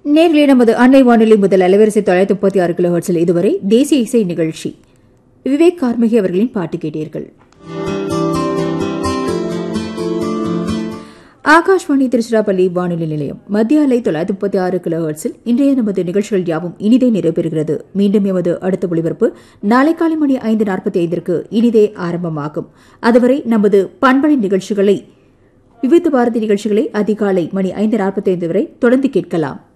நேர்களே நமது அன்னை வானொலி முதல் அலைவரிசை தொள்ளாயிரத்தி முப்பத்தி ஆறு கிலோ ஹெர்ட்ஸில் இதுவரை தேசிய இசை நிகழ்ச்சி விவேக் கார்மிகி அவர்களின் பாட்டு கேட்டீர்கள் ஆகாஷ்வாணி திருச்சிராப்பள்ளி வானொலி நிலையம் மத்திய அலை தொள்ளாயிரத்தி முப்பத்தி ஆறு கிலோ ஹெர்ட்ஸில் இன்றைய நமது நிகழ்ச்சிகள் யாவும் இனிதே நிறைவேறுகிறது மீண்டும் எமது அடுத்த ஒளிபரப்பு நாளை காலை மணி ஐந்து நாற்பத்தி ஐந்திற்கு இனிதே ஆரம்பமாகும் அதுவரை நமது பண்பலை நிகழ்ச்சிகளை விவித்த பாரதி நிகழ்ச்சிகளை அதிகாலை மணி ஐந்து நாற்பத்தி ஐந்து வரை தொடர்ந்து கேட்கலாம்